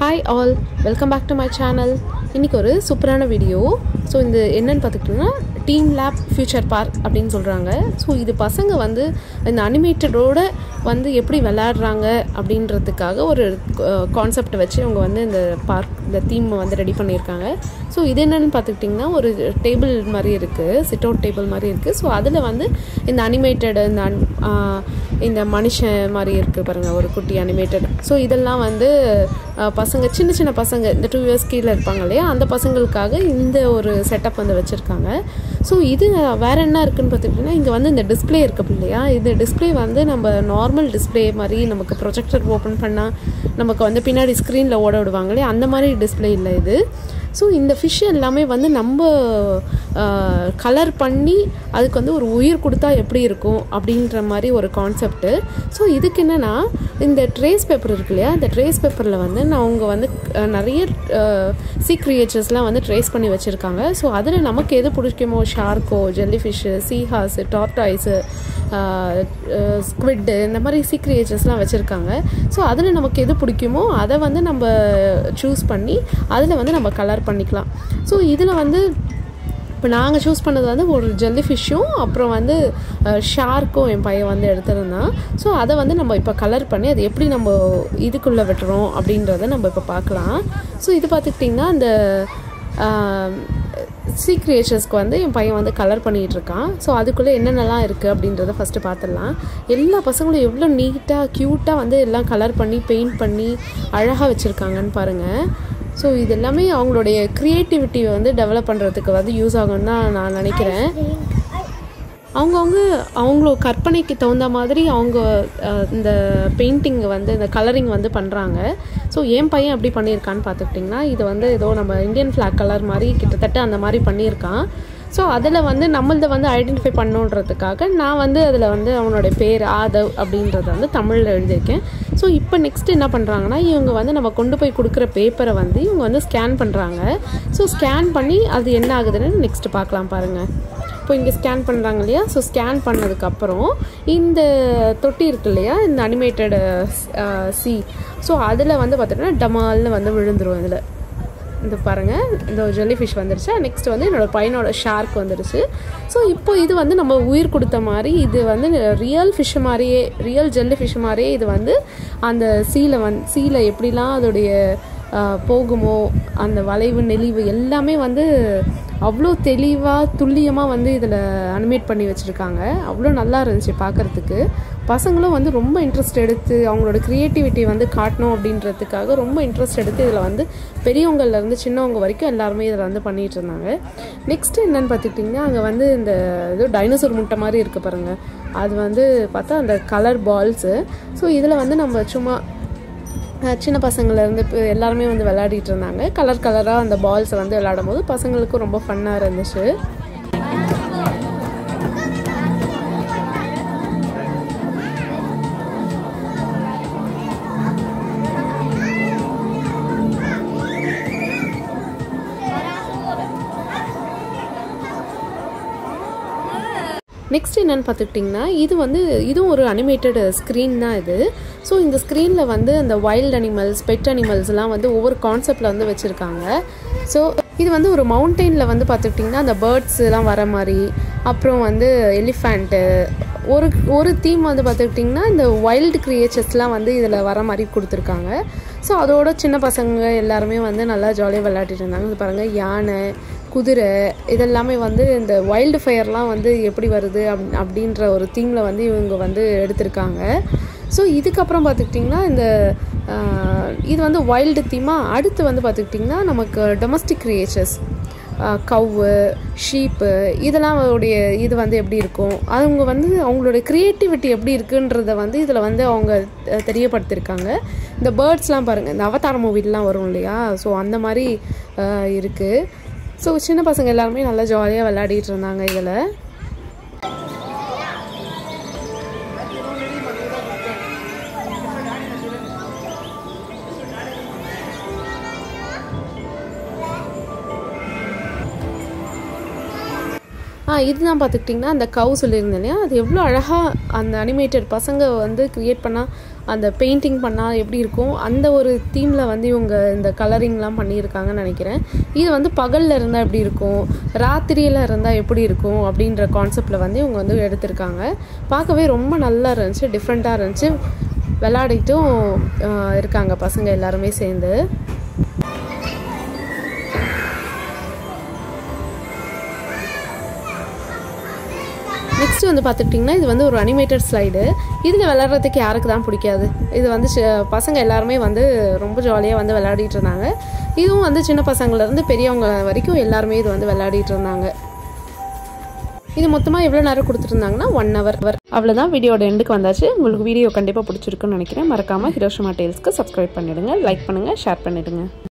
hi all welcome back to my channel இன்றைக்கி ஒரு சூப்பரான வீடியோ ஸோ இந்த என்னன்னு பார்த்துக்கிட்டிங்கன்னா டீம் லேப் ஃபியூச்சர் பார்க் அப்படின்னு சொல்கிறாங்க ஸோ இது பசங்க வந்து இந்த அனிமேட்டடோட வந்து எப்படி விளையாடுறாங்க அப்படின்றதுக்காக ஒரு கான்செப்டை வச்சு அவங்க வந்து இந்த பார்க் இந்த தீம் வந்து ரெடி பண்ணியிருக்காங்க ஸோ இது என்னென்னு பார்த்துக்கிட்டிங்கன்னா ஒரு டேபிள் மாதிரி இருக்குது சிட் அவுட் டேபிள் மாதிரி இருக்குது ஸோ அதில் வந்து இந்த அனிமேட்டட் இந்த அன்- ஆஹ் இந்த மனுஷன் மாதிரி இருக்குது பாருங்கள் ஒரு குட்டி அனிமேட்டட் ஸோ இதெல்லாம் வந்து ஆஹ் பசங்க சின்ன சின்ன பசங்க இந்த டூ இயர்ஸ் கீழே இருப்பாங்க இல்லையா அந்த பசங்களுக்காக இந்த ஒரு செட்டப் வந்து வச்சுருக்காங்க ஸோ இது வேற என்ன இருக்குன்னு பார்த்துக்கிட்டிங்கன்னா இங்கே வந்து இந்த டிஸ்ப்ளே இருக்கு இல்லையா இந்த டிஸ்ப்ளே வந்து நம்ம நார்மல் டிஸ்ப்ளே மாதிரி நமக்கு ப்ரொஜெக்டர் ஓப்பன் பண்ணால் நமக்கு வந்து பின்னாடி ஸ்க்ரீனில் ஓட விடுவாங்க இல்லையா அந்த மாதிரி டிஸ்ப்ளே இல்லை இது ஸோ இந்த ஃபிஷ் எல்லாமே வந்து நம்ம கலர் பண்ணி அதுக்கு வந்து ஒரு உயிர் கொடுத்தா எப்படி இருக்கும் அப்படின்ற மாதிரி ஒரு கான்செப்ட்டு ஸோ இதுக்கு என்னென்னா இந்த ட்ரேஸ் பேப்பர் இருக்கு இல்லையா இந்த ட்ரேஸ் பேப்பரில் வந்து நான் அவங்க வந்து அஹ், நிறைய சீ கிரியேச்சர்ஸ்லாம் வந்து ட்ரேஸ் பண்ணி வச்சுருக்காங்க ஸோ அதில் நமக்கு எது பிடிக்குமோ ஷார்க்கோ ஜெல்லி ஃபிஷ்ஷு சீஹாஸு டார்டாய்ஸு ஸ்குவிட்டு இந்த மாதிரி சீ கிரியேச்சர்ஸ்லாம் வச்சுருக்காங்க ஸோ அதில் நமக்கு எது பிடிக்குமோ அதை வந்து நம்ம சூஸ் பண்ணி அதில் வந்து நம்ம கலர் பண்ணிக்கலாம் ஸோ இதில் வந்து இப்போ நாங்கள் சூஸ் பண்ணது வந்து ஒரு ஜெல்லி ஃபிஷ்ஷும் அப்புறம் வந்து ஷார்க்கும் என் பையன் வந்து எடுத்திருந்தான் ஸோ அதை வந்து நம்ம இப்போ கலர் பண்ணி அது எப்படி நம்ம இதுக்குள்ளே விட்டுறோம் அப்படின்றத நம்ம இப்போ பார்க்கலாம் ஸோ இது பார்த்துக்கிட்டிங்கன்னா அந்த சீ கிரியேச்சர்ஸ்க்கு வந்து என் பையன் வந்து கலர் பண்ணிகிட்டு இருக்கான் ஸோ அதுக்குள்ளே என்னென்னலாம் இருக்குது அப்படின்றத ஃபஸ்ட்டு பார்த்துடலாம் எல்லா பசங்களும் எவ்வளோ நீட்டாக க்யூட்டாக வந்து எல்லாம் கலர் பண்ணி பெயிண்ட் பண்ணி அழகாக வச்சுருக்காங்கன்னு பாருங்கள் ஸோ இது எல்லாமே அவங்களுடைய க்ரியேட்டிவிட்டியை வந்து டெவலப் பண்ணுறதுக்கு வந்து யூஸ் ஆகும்னு தான் நான் நினைக்கிறேன் அவங்கவுங்க அவங்களோ கற்பனைக்கு தகுந்த மாதிரி அவங்க அஹ், இந்த பெயிண்டிங் வந்து இந்த கலரிங் வந்து பண்ணுறாங்க ஸோ என் பையன் எப்படி பண்ணியிருக்கான்னு பார்த்துக்கிட்டிங்கன்னா இது வந்து ஏதோ நம்ம இந்தியன் ஃப்ளாக் கலர் மாதிரி கிட்டத்தட்ட அந்த மாதிரி பண்ணியிருக்கான் ஸோ அதில் வந்து நம்மளத வந்து ஐடென்டிஃபை பண்ணுன்றதுக்காக நான் வந்து அதில் வந்து அவனோட பேர் ஆதவ் அப்படின்றத வந்து தமிழில் எழுதியிருக்கேன் ஸோ இப்போ நெக்ஸ்ட் என்ன பண்ணுறாங்கன்னா இவங்க வந்து நம்ம கொண்டு போய் கொடுக்குற பேப்பரை வந்து இவங்க வந்து ஸ்கேன் பண்ணுறாங்க ஸோ ஸ்கேன் பண்ணி அது என்ன ஆகுதுன்னு நெக்ஸ்ட் பார்க்கலாம் பாருங்கள் இப்போ இங்கே ஸ்கேன் பண்ணுறாங்க இல்லையா ஸோ ஸ்கேன் பண்ணதுக்கப்புறம் இந்த தொட்டி இருக்கு இல்லையா இந்த அனிமேட்டட் சி ஸோ அதில் வந்து பார்த்திங்கன்னா டமால்னு வந்து விழுந்துரும் இதில் இந்த பாருங்கள் இந்த ஜெல்லி ஃபிஷ் வந்துருச்சு நெக்ஸ்ட் வந்து என்னோட பையனோட ஷார்க் வந்துருச்சு ஸோ இப்போ இது வந்து நம்ம உயிர் கொடுத்த மாதிரி இது வந்து ரியல் ஃபிஷ் மாதிரியே ரியல் ஜெல்லி ஃபிஷ் மாதிரியே இது வந்து அந்த சீல வந் சீல எப்படிலாம் அதோடைய ஆஹ், போகுமோ அந்த வளைவு நெளிவு எல்லாமே வந்து அவ்வளோ தெளிவாக துல்லியமாக வந்து இதில் அனிமேட் பண்ணி வச்சுருக்காங்க அவ்வளோ நல்லா இருந்துச்சு பார்க்குறதுக்கு பசங்களும் வந்து ரொம்ப இன்ட்ரெஸ்ட் எடுத்து அவங்களோட க்ரியேட்டிவிட்டி வந்து காட்டணும் அப்படின்றதுக்காக ரொம்ப இன்ட்ரெஸ்ட் எடுத்து இதில் வந்து பெரியவங்கள்லேருந்து சின்னவங்க வரைக்கும் எல்லாருமே இதில் வந்து பண்ணிகிட்டு இருந்தாங்க நெக்ஸ்ட் என்னன்னு பார்த்துக்கிட்டிங்கன்னா அங்கே வந்து இந்த இது டைனோசர் முட்டை மாதிரி இருக்குது பாருங்கள் அது வந்து பார்த்தா அந்த கலர் பால்ஸு ஸோ இதில் வந்து நம்ம சும்மா அஹ் சின்ன பசங்கள்லேருந்து இப்போ எல்லாருமே வந்து விளையாடிட்டு இருந்தாங்க கலர் கலராக அந்த பால்ஸை வந்து விளையாடும் போது பசங்களுக்கும் ரொம்ப ஃபன்னாக இருந்துச்சு நெக்ஸ்ட் என்னன்னு பார்த்துக்கிட்டிங்கன்னா இது வந்து இதுவும் ஒரு அனிமேட்டட் ஸ்க்ரீன் தான் இது ஸோ இந்த ஸ்க்ரீனில் வந்து அந்த வைல்ட் அனிமல்ஸ் பெட் அனிமல்ஸ்லாம் வந்து ஒவ்வொரு கான்செப்டில் வந்து வச்சுருக்காங்க ஸோ இது வந்து ஒரு மவுண்டெயினில் வந்து பார்த்துக்கிட்டிங்கன்னா அந்த பேர்ட்ஸ் எல்லாம் வர மாதிரி அப்புறம் வந்து எலிஃபேண்ட்டு ஒரு ஒரு தீம் வந்து பார்த்துக்கிட்டிங்கன்னா இந்த வைல்டு கிரியேச்சர்ஸ்லாம் வந்து இதில் வர மாதிரி கொடுத்துருக்காங்க ஸோ அதோட சின்ன பசங்க எல்லாருமே வந்து நல்லா ஜாலியாக விளையாடிட்டு இருந்தாங்க இது பாருங்கள் யானை குதிரை இதெல்லாமே வந்து இந்த வைல்டு ஃபயர்லாம் வந்து எப்படி வருது அப் அப்படின்ற ஒரு தீமில் வந்து இவங்க வந்து எடுத்திருக்காங்க ஸோ இதுக்கப்புறம் பார்த்துக்கிட்டிங்கன்னா இந்த ஆஹ், இது வந்து வைல்டு தீமாக அடுத்து வந்து பார்த்துக்கிட்டிங்கன்னா நமக்கு டொமஸ்டிக் கிரியேச்சர்ஸ் கவ்வு ஷீப்பு இதெல்லாம் உடைய இது வந்து எப்படி இருக்கும் அவங்க வந்து அவங்களோட க்ரியேட்டிவிட்டி எப்படி இருக்குன்றத வந்து இதில் வந்து அவங்க அஹ், தெரியப்படுத்தியிருக்காங்க இந்த பேர்ட்ஸ்லாம் பாருங்கள் இந்த அவதார மூவிலாம் வரும் இல்லையா ஸோ அந்த மாதிரி இருக்குது ஸோ சின்ன பசங்க எல்லாருமே நல்லா ஜாலியாக விளையாடிட்டு இருந்தாங்க இதில் ஆ இதுதான் பார்த்துக்கிட்டிங்கன்னா அந்த கவு சொல்லியிருந்தேன் இல்லையா அது எவ்வளோ அழகாக அந்த அனிமேட்டட் பசங்க வந்து க்ரியேட் பண்ணால் அந்த பெயிண்டிங் பண்ணால் எப்படி இருக்கும் அந்த ஒரு தீமில் வந்து இவங்க இந்த கலரிங்லாம் பண்ணியிருக்காங்கன்னு நினைக்கிறேன் இது வந்து பகலில் இருந்தால் எப்படி இருக்கும் ராத்திரியில் இருந்தால் எப்படி இருக்கும் அப்படின்ற கான்செப்டில் வந்து இவங்க வந்து எடுத்திருக்காங்க பார்க்கவே ரொம்ப நல்லா இருந்துச்சு டிஃப்ரெண்ட்டாக இருந்துச்சு விளையாடிட்டும் இருக்காங்க பசங்க எல்லாருமே சேர்ந்து நெக்ஸ்ட் வந்து பார்த்துக்கிட்டிங்கன்னா இது வந்து ஒரு அனிமேட்டட் ஸ்லைடு இதில் விளாட்றதுக்கு யாருக்கு தான் பிடிக்காது இது வந்து பசங்க எல்லாருமே வந்து ரொம்ப ஜாலியாக வந்து விளையாடிட்டு இருந்தாங்க இதுவும் வந்து சின்ன பசங்கள்லேருந்து பெரியவங்க வரைக்கும் எல்லாருமே இது வந்து விளையாடிட்டு இருந்தாங்க இது மொத்தமாக எவ்வளோ நேரம் கொடுத்துருந்தாங்கன்னா ஒன் ஹவர் அவ்வளோதான் வீடியோட எண்டுக்கு வந்தாச்சு உங்களுக்கு வீடியோ கண்டிப்பாக பிடிச்சிருக்குன்னு நினைக்கிறேன் மறக்காமல் ஹிரோஷிமா டேல்ஸ்க்கு சப்ஸ்கிரைப் பண்ணிவிடுங்க லைக் பண்ணுங்கள் ஷேர் பண்ணிவிடுங்க